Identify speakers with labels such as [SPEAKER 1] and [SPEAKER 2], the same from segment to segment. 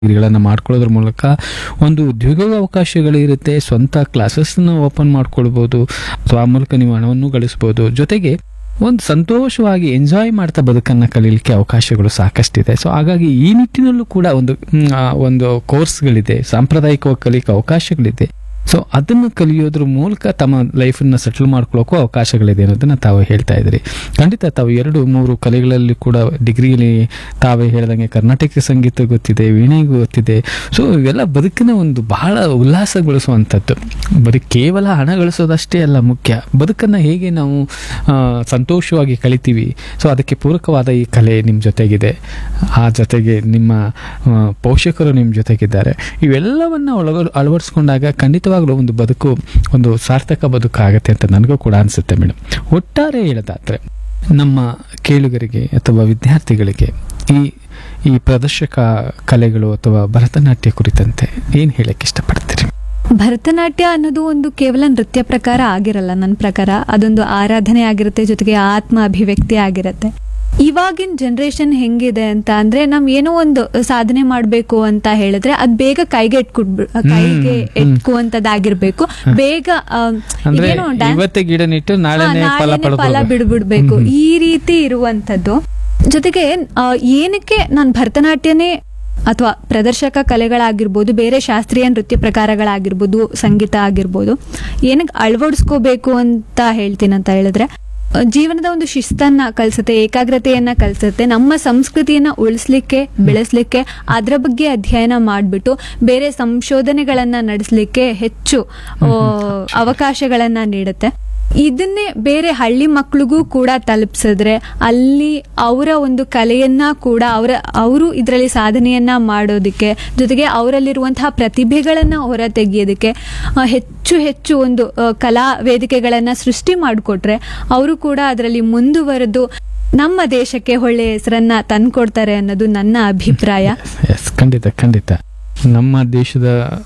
[SPEAKER 1] ಡಿಗ್ರಿಗಳನ್ನು ಮಾಡ್ಕೊಳ್ಳೋದ್ರ ಮೂಲಕ ಒಂದು ಉದ್ಯೋಗ ಅವಕಾಶಗಳಿರುತ್ತೆ ಸ್ವಂತ ಕ್ಲಾಸಸ್ನ ಓಪನ್ ಮಾಡ್ಕೊಳ್ಬೋದು ಅಥವಾ ಆ ಮೂಲಕ ನೀವು ಹಣವನ್ನು ಗಳಿಸ್ಬೋದು ಜೊತೆಗೆ ಒಂದು ಸಂತೋಷವಾಗಿ ಎಂಜಾಯ್ ಮಾಡ್ತಾ ಬದುಕನ್ನು ಕಲೀಲಿಕ್ಕೆ ಅವಕಾಶಗಳು ಸಾಕಷ್ಟಿದೆ ಸೊ ಹಾಗಾಗಿ ಈ ನಿಟ್ಟಿನಲ್ಲೂ ಕೂಡ ಒಂದು ಮ್, ಆ, ಒಂದು ಕೋರ್ಸ್ಗಳಿದೆ ಸಾಂಪ್ರದಾಯಿಕವಾಗಿ ಕಲಿಯಕ್ಕೆ ಅವಕಾಶಗಳಿದೆ ಸೊ ಅದನ್ನು ಕಲಿಯೋದ್ರ ಮೂಲಕ ತಮ್ಮ ಲೈಫನ್ನು ಸೆಟಲ್ ಮಾಡ್ಕೊಳ್ಳೋಕ್ಕೂ ಅವಕಾಶಗಳಿದೆ ಅನ್ನೋದನ್ನ ತಾವು ಹೇಳ್ತಾ ಇದ್ರಿ ಖಂಡಿತ ತಾವು ಎರಡು ಮೂರು ಕಲೆಗಳಲ್ಲಿ ಕೂಡ ಡಿಗ್ರಿಲಿ ತಾವೇ ಹೇಳ್ದಂಗೆ ಕರ್ನಾಟಕ ಸಂಗೀತ ಗೊತ್ತಿದೆ ವೀಣೆ ಗೊತ್ತಿದೆ ಸೊ ಇವೆಲ್ಲ ಬದುಕಿನ ಒಂದು ಬಹಳ ಉಲ್ಲಾಸಗೊಳಿಸುವಂಥದ್ದು ಬರೀ ಕೇವಲ ಹಣ ಗಳಿಸೋದಷ್ಟೇ ಅಲ್ಲ ಮುಖ್ಯ ಬದುಕನ್ನು ಹೇಗೆ ನಾವು ಆ, ಸಂತೋಷವಾಗಿ ಕಳಿತೀವಿ ಸೊ ಅದಕ್ಕೆ ಪೂರಕವಾದ ಈ ಕಲೆ ನಿಮ್ಮ ಜೊತೆಗಿದೆ ಆ ಜೊತೆಗೆ ನಿಮ್ಮ ಆ, ಪೋಷಕರು ನಿಮ್ಮ ಜೊತೆಗಿದ್ದಾರೆ ಇವೆಲ್ಲವನ್ನ ಒಳಗ ಅಳವಡಿಸ್ಕೊಂಡಾಗ ಖಂಡಿತವಾಗ್ಲೂ ಒಂದು ಬದುಕು ಒಂದು ಸಾರ್ಥಕ ಬದುಕು ಆಗುತ್ತೆ ಅಂತ ನನಗೂ ಕೂಡ ಅನಿಸುತ್ತೆ ಮೇಡಮ್ ಒಟ್ಟಾರೆ ಹೇಳೋದಾದ್ರೆ ನಮ್ಮ ಕೇಳುಗರಿಗೆ ಅಥವಾ ವಿದ್ಯಾರ್ಥಿಗಳಿಗೆ ಈ ಈ ಪ್ರದರ್ಶಕ ಕಲೆಗಳು ಅಥವಾ ಭರತನಾಟ್ಯ ಕುರಿತಂತೆ ಏನು ಹೇಳಕ್ಕೆ ಇಷ್ಟಪಡ್ತೀರಿ
[SPEAKER 2] ಭರತನಾಟ್ಯ ಅನ್ನೋದು ಒಂದು ಕೇವಲ ನೃತ್ಯ ಪ್ರಕಾರ ಆಗಿರಲ್ಲ ನನ್ನ ಪ್ರಕಾರ ಅದೊಂದು ಆರಾಧನೆ ಆಗಿರುತ್ತೆ ಜೊತೆಗೆ ಆತ್ಮ ಅಭಿವ್ಯಕ್ತಿ ಆಗಿರುತ್ತೆ ಇವಾಗಿನ ಜನ್ರೇಷನ್ ಹೆಂಗಿದೆ ಅಂತ ಅಂದ್ರೆ ನಾವ್ ಏನೋ ಒಂದು ಸಾಧನೆ ಮಾಡ್ಬೇಕು ಅಂತ ಹೇಳಿದ್ರೆ ಅದ್ ಬೇಗ ಕೈಗೆ ಎಟ್ಕೊಟ್ಬಿ ಕೈಗೆ
[SPEAKER 1] ಹ್ಮ್.
[SPEAKER 2] ಎಟ್ಕುವಂತದ್ದಾಗಿರ್ಬೇಕು ಬೇಗ ಆ,
[SPEAKER 1] ಅಂದ್ರೆ
[SPEAKER 2] ಇದೇನೋ dance-
[SPEAKER 1] ಇವತ್ತೇ ಗಿಡ ನೆಟ್ಟು
[SPEAKER 2] ಹಾ,
[SPEAKER 1] ನಾಳೆನೇ ಫಲ
[SPEAKER 2] ನಾಳೆನೇ ಫಲ
[SPEAKER 1] ಪಡೆದು
[SPEAKER 2] ಬಿಡ್ಬಿಡ್ಬೇಕು ಈ ರೀತಿ ಇರುವಂತದ್ದು ಜೊತೆಗೆ ಆ, ಏನಕ್ಕೆ ನಾನು ಭರತನಾಟ್ಯನೇ ಅಥವಾ ಪ್ರದರ್ಶಕ ಕಲೆಗಳಾಗಿರ್ಬೋದು ಬೇರೆ ಶಾಸ್ತ್ರೀಯ ನೃತ್ಯ ಪ್ರಕಾರಗಳಾಗಿರ್ಬೋದು ಸಂಗೀತ ಆಗಿರ್ಬೋದು ಏನಕ್ಕೆ ಅಳವಡಿಸ್ಕೋಬೇಕು ಅಂತ ಹೇಳ್ತೀನಿ ಅಂತ ಹೇಳಿದ್ರೆ ಆ, ಜೀವನದ ಒಂದು ಶಿಸ್ತನ್ನ ಕಲಿಸುತ್ತೆ ಏಕಾಗ್ರತೆಯನ್ನ ಕಲಿಸುತ್ತೆ ನಮ್ಮ ಸಂಸ್ಕೃತಿಯನ್ನ ಉಳಿಸ್ಲಿಕ್ಕೆ ಬೆಳೆಸ್ಲಿಕ್ಕೆ ಅದರ ಬಗ್ಗೆ ಅಧ್ಯಯನ ಮಾಡಿಬಿಟ್ಟು ಬೇರೆ ಸಂಶೋಧನೆಗಳನ್ನ ನಡೆಸಲಿಕ್ಕೆ ಹೆಚ್ಚು ಆ, ಅವಕಾಶಗಳನ್ನ ನೀಡುತ್ತೆ ಇದನ್ನೇ ಬೇರೆ ಹಳ್ಳಿ ಮಕ್ಳಿಗೂ ಕೂಡ ತಲುಪಿಸಿದ್ರೆ ಅಲ್ಲಿ ಅವರ ಒಂದು ಕಲೆಯನ್ನ ಕೂಡ ಅವರ ಅವರು ಇದರಲ್ಲಿ ಸಾಧನೆಯನ್ನ ಮಾಡೋದಕ್ಕೆ ಜೊತೆಗೆ ಅವರಲ್ಲಿರುವಂತಹ ಪ್ರತಿಭೆಗಳನ್ನ ಹೊರ ತೆಗೆಯೋದಕ್ಕೆ ಆ, ಹೆಚ್ಚು ಹೆಚ್ಚು ಒಂದು ಆ, ಕಲಾ ವೇದಿಕೆಗಳನ್ನ ಸೃಷ್ಟಿ ಮಾಡಿಕೊಟ್ರೆ ಅವರು ಕೂಡ ಅದರಲ್ಲಿ ಮುಂದುವರೆದು ನಮ್ಮ ದೇಶಕ್ಕೆ ಒಳ್ಳೆಯ ಹೆಸರನ್ನ ತಂದ್ಕೊಡ್ತಾರೆ ಅನ್ನೋದು ನನ್ನ ಅಭಿಪ್ರಾಯ
[SPEAKER 1] ಎಸ್ ಖಂಡಿತ ಖಂಡಿತ ನಮ್ಮ ದೇಶದ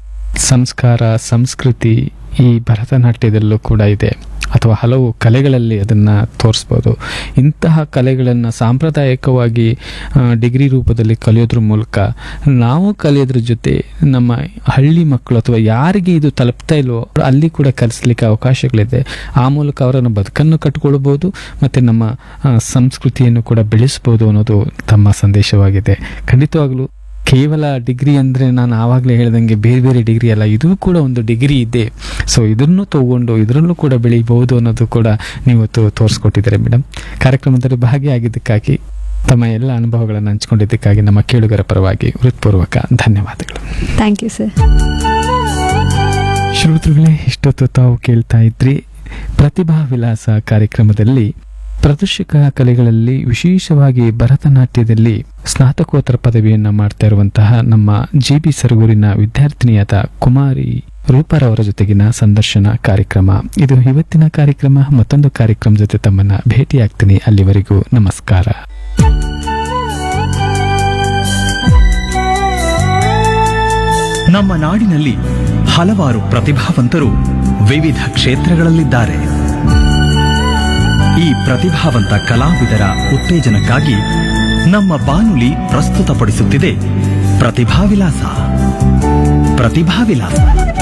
[SPEAKER 1] ಸಂಸ್ಕಾರ ಸಂಸ್ಕೃತಿ ಈ ಭರತನಾಟ್ಯದಲ್ಲೂ ಕೂಡ ಇದೆ ಅಥವಾ ಹಲವು ಕಲೆಗಳಲ್ಲಿ ಅದನ್ನು ತೋರಿಸ್ಬೋದು ಇಂತಹ ಕಲೆಗಳನ್ನು ಸಾಂಪ್ರದಾಯಿಕವಾಗಿ ಆ, ಡಿಗ್ರಿ ರೂಪದಲ್ಲಿ ಕಲಿಯೋದ್ರ ಮೂಲಕ ನಾವು ಕಲಿಯೋದ್ರ ಜೊತೆ ನಮ್ಮ ಹಳ್ಳಿ ಮಕ್ಕಳು ಅಥವಾ ಯಾರಿಗೆ ಇದು ತಲುಪ್ತಾ ಇಲ್ವೋ ಅಲ್ಲಿ ಕೂಡ ಕಲಿಸ್ಲಿಕ್ಕೆ ಅವಕಾಶಗಳಿದೆ ಆ ಮೂಲಕ ಅವರನ್ನು ಬದುಕನ್ನು ಕಟ್ಕೊಳ್ಬೋದು ಮತ್ತು ನಮ್ಮ ಆ, ಸಂಸ್ಕೃತಿಯನ್ನು ಕೂಡ ಬೆಳೆಸ್ಬೋದು ಅನ್ನೋದು ತಮ್ಮ ಸಂದೇಶವಾಗಿದೆ ಖಂಡಿತವಾಗ್ಲೂ ಕೇವಲ ಡಿಗ್ರಿ ಅಂದರೆ ನಾನು ಆವಾಗಲೇ ಹೇಳ್ದಂಗೆ ಬೇರೆ ಬೇರೆ ಡಿಗ್ರಿ ಅಲ್ಲ ಇದು ಕೂಡ ಒಂದು ಡಿಗ್ರಿ ಇದೆ ಸೊ ಇದನ್ನು ತಗೊಂಡು ಇದರಲ್ಲೂ ಕೂಡ ಬೆಳೀಬಹುದು ಅನ್ನೋದು ಕೂಡ ನೀವು ತೋ- ತೋರಿಸ್ಕೊಟ್ಟಿದ್ದಾರೆ ಮೇಡಮ್ ಕಾರ್ಯಕ್ರಮದಲ್ಲಿ ಭಾಗಿಯಾಗಿದ್ದಕ್ಕಾಗಿ ತಮ್ಮ ಎಲ್ಲ ಅನುಭವಗಳನ್ನು ಹಂಚ್ಕೊಂಡಿದ್ದಕ್ಕಾಗಿ ನಮ್ಮ ಕೇಳುಗರ ಪರವಾಗಿ ಹೃತ್ಪೂರ್ವಕ ಧನ್ಯವಾದಗಳು
[SPEAKER 2] ಥ್ಯಾಂಕ್ ಯು ಸರ್
[SPEAKER 1] ಶ್ರೋತೃಗಳೇ ಇಷ್ಟೊತ್ತು ತಾವು ಕೇಳ್ತಾ ಇದ್ರಿ ಪ್ರತಿಭಾ ವಿಲಾಸ ಕಾರ್ಯಕ್ರಮದಲ್ಲಿ ಪ್ರದರ್ಶಕ ಕಲೆಗಳಲ್ಲಿ ವಿಶೇಷವಾಗಿ ಭರತನಾಟ್ಯದಲ್ಲಿ ಸ್ನಾತಕೋತ್ತರ ಪದವಿಯನ್ನ ಮಾಡ್ತಾ ಇರುವಂತಹ ನಮ್ಮ ಜಿ ಬಿ ಸರಗೂರಿನ ವಿದ್ಯಾರ್ಥಿನಿಯಾದ ಕುಮಾರಿ ರೂಪಾರವರ ಜೊತೆಗಿನ ಸಂದರ್ಶನ ಕಾರ್ಯಕ್ರಮ ಇದು ಇವತ್ತಿನ ಕಾರ್ಯಕ್ರಮ ಮತ್ತೊಂದು ಕಾರ್ಯಕ್ರಮ ಜೊತೆ ತಮ್ಮನ್ನ ಭೇಟಿಯಾಗ್ತೀನಿ ಅಲ್ಲಿವರೆಗೂ ನಮಸ್ಕಾರ
[SPEAKER 3] ನಮ್ಮ ನಾಡಿನಲ್ಲಿ ಹಲವಾರು ಪ್ರತಿಭಾವಂತರು ವಿವಿಧ ಕ್ಷೇತ್ರಗಳಲ್ಲಿದ್ದಾರೆ ಈ ಪ್ರತಿಭಾವಂತ ಕಲಾವಿದರ ಉತ್ತೇಜನಕ್ಕಾಗಿ ನಮ್ಮ ಬಾನುಲಿ ಪ್ರಸ್ತುತಪಡಿಸುತ್ತಿದೆ ಪ್ರತಿಭಾ ವಿಲಾಸ ಪ್ರತಿಭಾ ವಿಲಾಸ